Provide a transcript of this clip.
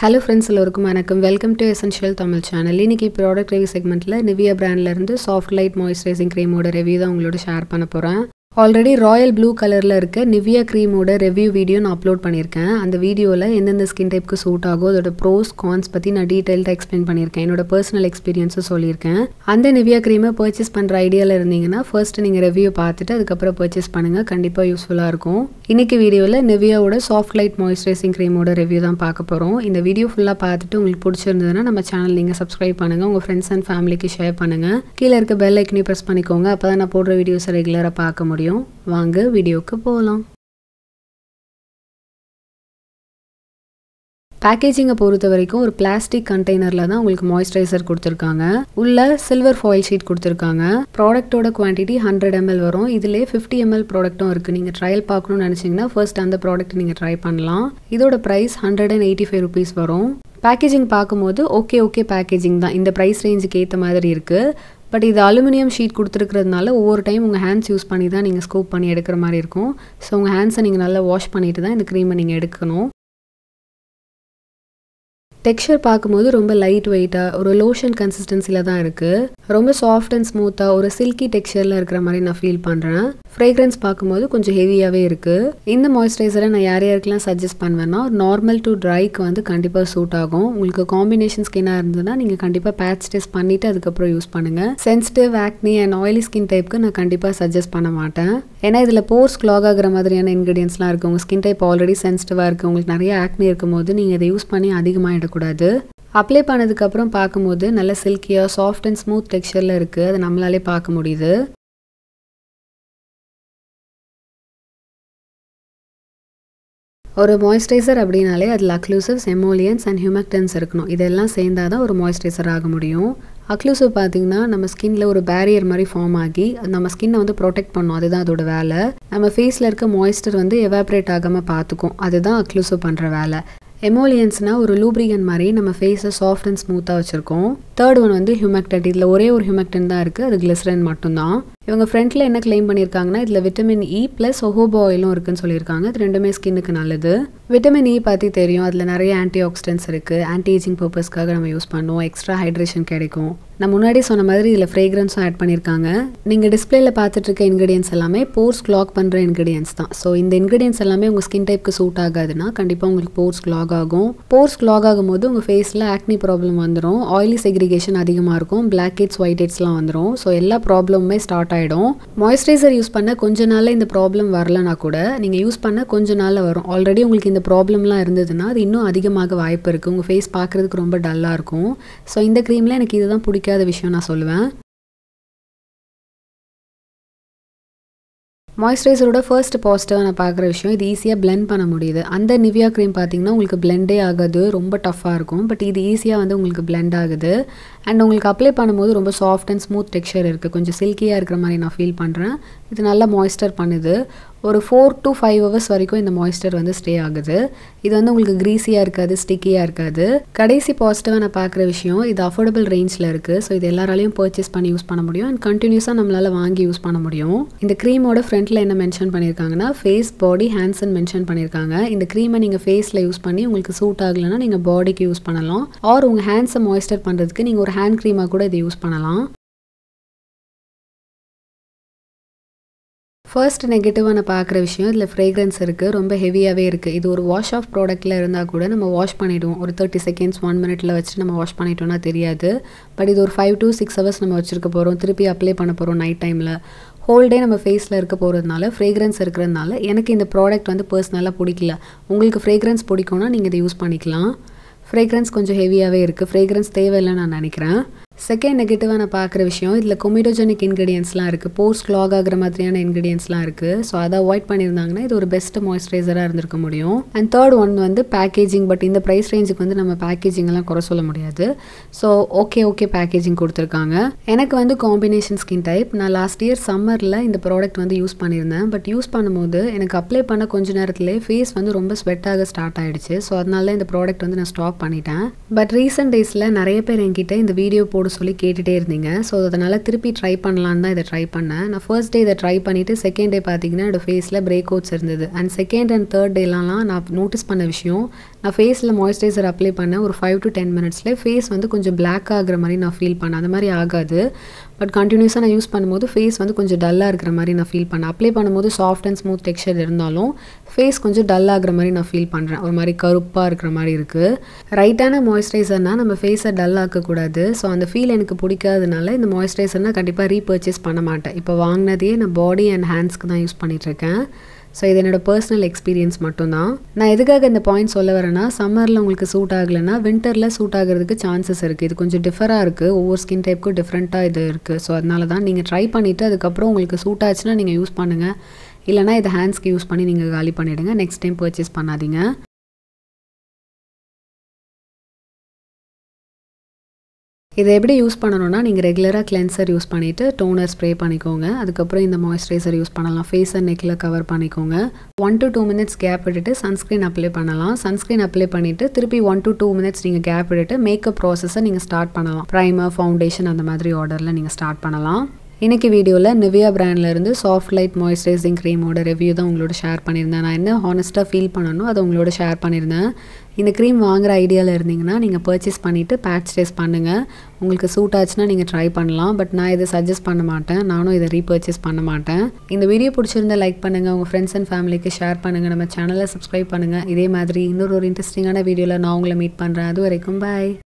hello friends எல்லோருக்கும் வணக்கம் welcome to essential Tamil channel இன்னைக்கு ப்ராடக்ட் ரிவ்யூ செக்மெண்ட்டில் நிவியா பிராண்ட்லேருந்து சாஃப்ட் லைட் மாய்ஸ்சரைசிங் க்ரீமோட ரிவ்யூ தான் உங்களோட ஷேர் பண்ண போகிறேன் ஆல்ரெடி ராயல் ப்ளூ கலரில் இருக்க நிவியா க்ரீமோட ரிவ்யூ வீடியோ நான் அப்லோட் பண்ணியிருக்கேன் அந்த வீடியோவில் எந்தெந்த ஸ்கின் டைப்புக்கு சூட் ஆகும் அதோட ப்ரோஸ் கான்ஸ் பற்றி நான் டீட்டெயில்டாக எக்ஸ்பிளைன் பண்ணியிருக்கேன் என்னோட பர்சனல் எக்ஸ்பீரியன்ஸும் சொல்லியிருக்கேன் அந்த நிவியா க்ரீமை பர்ச்சேஸ் பண்ணுற ஐடியாவில் இருந்தீங்கன்னா ஃபர்ஸ்ட் நீங்கள் ரிவ்யூ பார்த்துட்டு அதுக்கப்புறம் பர்ச்சேஸ் பண்ணுங்கள் கண்டிப்பாக யூஸ்ஃபுல்லாக இருக்கும் இன்னைக்கு வீடியோவில் நிவியாவோட சாஃப்ட் லைட் மாய்ஸ்சரைசிங் க்ரீமோட ரிவ்யூ தான் பார்க்க போகிறோம் இந்த வீடியோ ஃபுல்லாக பார்த்துட்டு உங்களுக்கு பிடிச்சிருந்ததுன்னா நம்ம சேனல் நீங்கள் சப்ஸ்கிரைப் பண்ணுங்கள் உங்கள் ஃப்ரெண்ட்ஸ் அண்ட் ஃபேமிலிக்கு ஷேர் பண்ணுங்கள் கீழே இருக்க பெல் ஐக்கனையும் ப்ரெஸ் பண்ணிக்கோங்க அப்போ தான் நான் போடுற வீடியோஸை ரெகுலராக பார்க்க முடியும் வாங்க வீடியோக்கு போகலாம் பேக்கேஜிங்கை பொறுத்த வரைக்கும் ஒரு பிளாஸ்டிக் கண்டெய்னரில் தான் உங்களுக்கு மாய்ஸ்சரைசர் கொடுத்துருக்காங்க உள்ள சில்வர் ஃபாயில் ஷீட் கொடுத்துருக்காங்க ப்ராடக்ட்டோட குவான்டிட்டி ஹண்ட்ரட் எம்எல் வரும் இதிலே ஃபிஃப்டி எம்எல் ப்ராடக்ட்டும் இருக்குது நீங்கள் ட்ரையல் பார்க்கணும்னு நினச்சிங்கன்னா ஃபர்ஸ்ட் அந்த ப்ராடக்ட் நீங்கள் ட்ரை பண்ணலாம் இதோட price hundred and eighty five rupees வரும் பேக்கேஜிங் பார்க்கும்போது ஓகே ஓகே பேக்கேஜிங் தான் இந்த ப்ரைஸ் ரேஞ்சுக்கு ஏற்ற மாதிரி இருக்குது பட் இது அலுமினியம் ஷீட் கொடுத்துருக்கிறதுனால ஒவ்வொரு டைம் உங்கள் ஹேண்ட்ஸ் யூஸ் பண்ணி தான் நீங்கள் ஸ்கூப் பண்ணி எடுக்கிற மாதிரி இருக்கும் ஸோ உங்கள் ஹேண்ட்ஸை நீங்கள் நல்லா வாஷ் பண்ணிட்டு தான் இந்த க்ரீமை நீங்கள் எடுக்கணும் டெக்ஸ்சர் பார்க்கும்போது ரொம்ப லைட் வெயிட்டாக ஒரு லோஷன் கன்சிஸ்டன்சியில் தான் இருக்குது ரொம்ப சாஃப்ட் அண்ட் ஸ்மூத்தாக ஒரு சில்கி டெக்ஸ்சரில் இருக்கிற மாதிரி நான் ஃபீல் பண்ணுறேன் ஃப்ரேக்ரன்ஸ் பார்க்கும்போது கொஞ்சம் ஹெவியாகவே இருக்குது இந்த மாய்ஸ்சரைசரை நான் யார் யாருக்கெல்லாம் சஜஸ்ட் பண்ணுவேன்னா நார்மல் டு ட்ரைக்கு வந்து கண்டிப்பாக சூட் ஆகும் உங்களுக்கு காம்பினேஷன் ஸ்கின்னாக இருந்ததுன்னா நீங்கள் கண்டிப்பாக பேட்ச் டெஸ்ட் பண்ணிவிட்டு அதுக்கப்புறம் யூஸ் பண்ணுங்கள் sensitive acne and oily skin டைப்புக்கு நான் கண்டிப்பாக சஜஸ்ட் பண்ண மாட்டேன் ஏன்னா இதில் போர்ஸ் க்ளாக் ஆகிற மாதிரியான இன்க்ரீடியன்ஸ்லாம் இருக்குது உங்கள் ஸ்கின் டைப் ஆல்ரெடி சென்சிட்டிவாக இருக்குது உங்களுக்கு நிறைய ஆக்னி இருக்கும்போது நீங்கள் இதை யூஸ் பண்ணி அதிகமாக எடுக்கக்கூடாது அப்ளை பண்ணதுக்கப்புறம் பார்க்கும்போது நல்ல சில்கியாக சாஃப்ட் அண்ட் ஸ்மூத் டெக்ஸ்சரில் இருக்குது அது நம்மளாலே பார்க்க முடியுது ஒரு மாய்ஸ்சரைசர் அப்படின்னாலே அதில் அக்ளூசிவ்ஸ் எமோலியன்ஸ் அண்ட் ஹியூமக்டன்ஸ் இருக்கணும் இதெல்லாம் சேர்ந்தால் தான் ஒரு மாய்ஸ்சரைசர் ஆக முடியும் அக்ளூசிவ் பார்த்திங்கன்னா நம்ம ஸ்கின்ல ஒரு பேரியர் மாதிரி ஃபார்ம் ஆகி நம்ம ஸ்கின்னை வந்து ப்ரொடெக்ட் பண்ணும் அதுதான் அதோட வேலை நம்ம ஃபேஸில் இருக்க மாய்ஸ்டர் வந்து எவாப்ரேட் ஆகாமல் பார்த்துக்கும் அதுதான் அக்ளூசிவ் பண்ணுற வேலை எமோலியன்ஸ்னால் ஒரு லூப்ரிகன் மாதிரி நம்ம ஃபேஸை சாஃப்ட் அண்ட் ஸ்மூத்தாக வச்சுருக்கோம் தேர்ட் ஒன் வந்து ஹியூமக்டட் இதில் ஒரே ஒரு ஹியூமக்டன் தான் இருக்குது அது கிளிசரன் மட்டும்தான் இவங்க ஃப்ரண்ட்டில் என்ன கிளைம் பண்ணியிருக்காங்கன்னா இதில் விட்டமின் இ ப்ளஸ் ஒஹோபா ஆயிலும் இருக்குன்னு சொல்லியிருக்காங்க இது ரெண்டுமே ஸ்கின்னுக்கு நல்லது விட்டமின் இ பற்றி தெரியும் அதில் நிறைய ஆன்டி ஆக்சிடென்ட்ஸ் இருக்குது ஆன்டி ஏஜிங் பர்பஸ்க்காக நம்ம யூஸ் பண்ணுவோம் எக்ஸ்ட்ரா ஹைட்ரேஷன் கிடைக்கும் நான் முன்னாடி சொன்ன மாதிரி இதில் ஃப்ரேக்ரன்ஸும் ஆட் பண்ணியிருக்காங்க நீங்கள் டிஸ்பிளேல பார்த்துட்டு இருக்க இன்க்ரீடியன்ஸ் எல்லாமே போர்ஸ் கிளாக் பண்ணுற இன்க்ரீடியன்ஸ் தான் ஸோ இந்த இன்க்ரீடியன்ஸ் எல்லாமே உங்கள் ஸ்கின் டைப்க்கு சூட் ஆகாதுன்னா கண்டிப்பாக உங்களுக்கு போர்ஸ் கிளாக் ஆகும் போர்ஸ் கிளாக் ஆகும்போது உங்கள் ஃபேஸில் ஆக்னி ப்ராப்ளம் வந்துடும் ஆயிலி செக்ரிகேஷன் அதிகமாக இருக்கும் பிளாக் ஹெட்ஸ் ஒயிட் ஹெட்ஸ்லாம் வந்துடும் ஸோ எல்லா ப்ராப்ளமுமே ஸ்டார்ட் ஆகிடும் மாய்ஸ்சரைசர் யூஸ் பண்ண கொஞ்ச நாளில் இந்த ப்ராப்ளம் வரலனா கூட நீங்கள் யூஸ் பண்ண கொஞ்ச நாளில் வரும் ஆல்ரெடி உங்களுக்கு இந்த ப்ராப்ளம்லாம் இருந்ததுன்னா அது இன்னும் அதிகமாக வாய்ப்பு இருக்குது உங்கள் ஃபேஸ் பார்க்குறதுக்கு ரொம்ப டல்லாக இருக்கும் ஸோ இந்த க்ரீமில் எனக்கு இதுதான் பிடிக்காத விஷயம் நான் சொல்லுவேன் மாய்ஸ்சரைசரோட ஃபர்ஸ்ட் பாசிட்டிவாக நான் பார்க்குற விஷயம் இது ஈஸியாக பிளெண்ட் பண்ண முடியுது அந்த நிவியா க்ரீம் பார்த்தீங்கன்னா உங்களுக்கு பிளெண்டே ஆகாது ரொம்ப டஃப்பாக இருக்கும் பட் இது ஈஸியாக வந்து உங்களுக்கு பிளெண்ட் ஆகுது அண்ட் உங்களுக்கு அப்ளை பண்ணும்போது ரொம்ப சாஃப்ட் அண்ட் ஸ்மூத் டெக்ஸ்சர் இருக்குது கொஞ்சம் சில்கியாக இருக்கிற மாதிரி நான் ஃபீல் பண்ணுறேன் இது நல்லா மாய்ஸ்டர் பண்ணுது ஒரு ஃபோர் டு ஃபைவ் ஹவர்ஸ் வரைக்கும் இந்த மாய்ஸ்டர் வந்து ஸ்டே ஆகுது இது வந்து உங்களுக்கு க்ரீஸியாக இருக்காது ஸ்டிக்கியாக இருக்காது கடைசி பாசிட்டிவாக நான் பார்க்குற விஷயம் இது அஃபோர்டபுள் ரேஞ்சில் இருக்குது ஸோ இது எல்லாராலையும் பர்ச்சேஸ் பண்ணி யூஸ் பண்ண முடியும் அண்ட் கண்டினியூஸாக நம்மளால் வாங்கி யூஸ் பண்ண முடியும் இந்த க்ரீமோட ஃப்ரண்ட்டில் என்ன மென்ஷன் பண்ணியிருக்காங்கன்னா ஃபேஸ் பாடி ஹேண்ட்ஸ்ன்னு மென்ஷன் பண்ணியிருக்காங்க இந்த க்ரீமை நீங்கள் ஃபேஸில் யூஸ் பண்ணி உங்களுக்கு சூட் ஆகலைன்னா நீங்கள் பாடிக்கு யூஸ் பண்ணலாம் ஆர் உங்கள் ஹேண்ட்ஸை மாய்ஸ்டர் பண்ணுறதுக்கு நீங்கள் ஒரு ஹேண்ட் க்ரீமாக கூட இதை யூஸ் பண்ணலாம் ஃபர்ஸ்ட் நெகட்டிவாக நான் பார்க்குற விஷயம் இதில் ஃப்ரேக்ரன்ஸ் இருக்குது ரொம்ப ஹெவியாகவே இருக்குது இது ஒரு வாஷ் ஆஃப் ப்ராடக்ட்டில் இருந்தால் கூட நம்ம வாஷ் பண்ணிவிடுவோம் ஒரு தேர்ட்டி செகண்ட்ஸ் ஒன் மினிட்ல வச்சுட்டு நம்ம வாஷ் பண்ணிட்டோம்னா தெரியாது பட் இது ஒரு ஃபைவ் டு சிக்ஸ் ஹவர்ஸ் நம்ம வச்சுருக்க போகிறோம் திருப்பி அப்ளை பண்ண போகிறோம் நைட் டைமில் ஹோல் டே நம்ம ஃபேஸில் இருக்க போகிறதுனால ஃப்ரேக்ரன்ஸ் இருக்கிறதுனால எனக்கு இந்த ப்ராடக்ட் வந்து பர்சனலாக பிடிக்கல உங்களுக்கு ஃப்ரேக்ரன்ஸ் பிடிக்கும்னா நீங்கள் இதை யூஸ் பண்ணிக்கலாம் ஃப்ரேக்ரன்ஸ் கொஞ்சம் ஹெவியாகவே இருக்குது ஃப்ரேக்ரன்ஸ் தேவையில்லைன்னு நான் நினைக்கிறேன் செகண்ட் நெகட்டிவாக நான் பார்க்குற விஷயம் இதில் கொமிடோஜெனிக் இன்க்ரீடியன்ஸ்லாம் இருக்குது போர்ஸ் கிளாக் ஆகிற மாதிரியான இன்க்ரீடியன்ஸ்லாம் இருக்குது ஸோ அதை அவாய்ட் பண்ணியிருந்தாங்கன்னா இது ஒரு பெஸ்ட் மாய்ஸ்சரைசராக இருந்திருக்க முடியும் அண்ட் தேர்ட் ஒன் வந்து பேக்கேஜிங் பட் இந்த ப்ரைஸ் ரேஞ்சுக்கு வந்து நம்ம பேக்கேஜிங்கெல்லாம் குறை சொல்ல முடியாது ஸோ ஓகே ஓகே பேக்கேஜிங் கொடுத்துருக்காங்க எனக்கு வந்து காம்பினேஷன் ஸ்கின் டைப் நான் லாஸ்ட் இயர் சம்மரில் இந்த ப்ராடக்ட் வந்து யூஸ் பண்ணியிருந்தேன் பட் யூஸ் பண்ணும்போது எனக்கு அப்ளை பண்ண கொஞ்ச நேரத்துலேயே ஃபேஸ் வந்து ரொம்ப ஸ்வெட் ஆக ஸ்டார்ட் ஆகிடுச்சு ஸோ அதனால இந்த ப்ராடக்ட் வந்து நான் ஸ்டாப் பண்ணிட்டேன் பட் ரீசெண்ட் டேஸில் நிறைய பேர் என்கிட்ட இந்த வீடியோ போட பண்ணணும்னு சொல்லி கேட்டுகிட்டே இருந்தீங்க ஸோ அதனால் திருப்பி ட்ரை பண்ணலான்னு தான் இதை ட்ரை பண்ணேன் நான் ஃபர்ஸ்ட் டே இதை ட்ரை பண்ணிவிட்டு செகண்ட் டே பார்த்தீங்கன்னா என்னோடய ஃபேஸில் பிரேக் அவுட்ஸ் இருந்தது அண்ட் செகண்ட் அண்ட் தேர்ட் டேலாம் நான் நோட்டீஸ் பண்ண விஷயம் நான் ஃபேஸில் மாய்ஸ்சரைசர் அப்ளை பண்ணேன் ஒரு ஃபைவ் டு டென் மினிட்ஸ்லேயே ஃபேஸ் வந்து கொஞ்சம் பிளாக் ஆகுற மாதிரி நான் ஃபீல் பண்ணேன் அந்த மாதிரி ஆகாது பட் கண்டினியூஸாக நான் யூஸ் பண்ணும்போது ஃபேஸ் வந்து கொஞ்சம் டல்லாக இருக்கிற மாதிரி நான் ஃபீல் பண்ணேன் அப்ளை பண்ணும்போது சாஃப்ட் அண்ட் ஸ்மூத் டெக்ஸ்சர் இருந்தாலும் ஃபேஸ் கொஞ்சம் டல் ஆகுற மாதிரி நான் ஃபீல் பண்ணுறேன் ஒரு மாதிரி கருப்பாக இருக்கிற மாதிரி இருக்குது ரைட்டான மாய்ஸ்சரைசர்னால் நம்ம ஃபேஸை டல் ஆக்கக்கூடாது ஸோ அந்த ஃபீல் எனக்கு பிடிக்காதனால இந்த மாய்ஸ்சரைசர்னால் கண்டிப்பாக ரீபர்ச்சேஸ் பண்ண மாட்டேன் இப்போ வாங்கினதையே நான் பாடி அண்ட் ஹேண்ட்ஸ்க்கு தான் யூஸ் பண்ணிகிட்ருக்கேன் ஸோ இது என்னோடய பர்சனல் எக்ஸ்பீரியன்ஸ் மட்டும்தான் நான் எதுக்காக இந்த பாயிண்ட் சொல்ல வரேன்னா சம்மரில் உங்களுக்கு சூட் ஆகலைன்னா வின்டரில் சூட் ஆகிறதுக்கு சான்சஸ் இருக்குது இது கொஞ்சம் டிஃபராக இருக்குது ஒவ்வொரு ஸ்கின் டைப்புக்கும் டிஃப்ரெண்ட்டாக இது இருக்குது ஸோ அதனால தான் நீங்கள் ட்ரை பண்ணிவிட்டு அதுக்கப்புறம் உங்களுக்கு சூட் ஆச்சுன்னா நீங்கள் யூஸ் பண்ணுங்கள் இல்லைனா இதை ஹேண்ட்ஸ்க்கு யூஸ் பண்ணி நீங்கள் காலி பண்ணிவிடுங்க நெக்ஸ்ட் டைம் பர்ச்சேஸ் பண்ணாதீங்க இதை எப்படி யூஸ் பண்ணணும்னா நீங்கள் ரெகுலராக கிளென்சர் யூஸ் பண்ணிவிட்டு டோனர் ஸ்ப்ரே பண்ணிக்கோங்க அதுக்கப்புறம் இந்த மாய்ஸ்சரைசர் யூஸ் பண்ணலாம் ஃபேஸ் அண்ட் நெக்கில் கவர் பண்ணிக்கோங்க one to two minutes gap விட்டுட்டு சன்ஸ்க்ரீன் அப்ளை பண்ணலாம் சன்ஸ்க்ரீன் அப்ளை பண்ணிவிட்டு திருப்பி ஒன் டு டூ மினிட்ஸ் நீங்கள் கேப் விட்டுட்டு மேக்கப் ப்ராசஸை நீங்கள் ஸ்டார்ட் பண்ணலாம் ப்ரைமர் ஃபவுண்டேஷன் அந்த மாதிரி ஆர்டரில் நீங்கள் ஸ்டார்ட் பண்ணலாம் இன்றைக்கி வீடியோவில் நிவியா பிராண்ட்லேருந்து சாஃப்ட் லைட் மாய்ஸ்சரைசிங் க்ரீமோட ரிவ்யூ தான் உங்களோட ஷேர் பண்ணியிருந்தேன் நான் என்ன ஹானஸ்ட்டாக ஃபீல் பண்ணணும் அதை உங்களோட ஷேர் பண்ணியிருந்தேன் இந்த க்ரீம் வாங்குற ஐடியாவில் இருந்தீங்கன்னா நீங்கள் பர்ச்சேஸ் பண்ணிவிட்டு பேட்ச் டேஸ்ட் பண்ணுங்கள் உங்களுக்கு சூட் ஆச்சுன்னா நீங்கள் ட்ரை பண்ணலாம் பட் நான் இதை சஜஸ்ட் பண்ண மாட்டேன் நானும் இதை ரீபர்ச்சேஸ் பண்ண மாட்டேன் இந்த வீடியோ பிடிச்சிருந்தா லைக் பண்ணுங்கள் உங்கள் ஃப்ரெண்ட்ஸ் அண்ட் ஃபேமிலிக்கு ஷேர் பண்ணுங்கள் நம்ம சேனலை சப்ஸ்கிரைப் பண்ணுங்கள் இதே மாதிரி இன்னொரு ஒரு இன்ட்ரெஸ்டிங்கான வீடியோவில் நான் உங்களை மீட் பண்ணுறேன் அது வரைக்கும் பாய்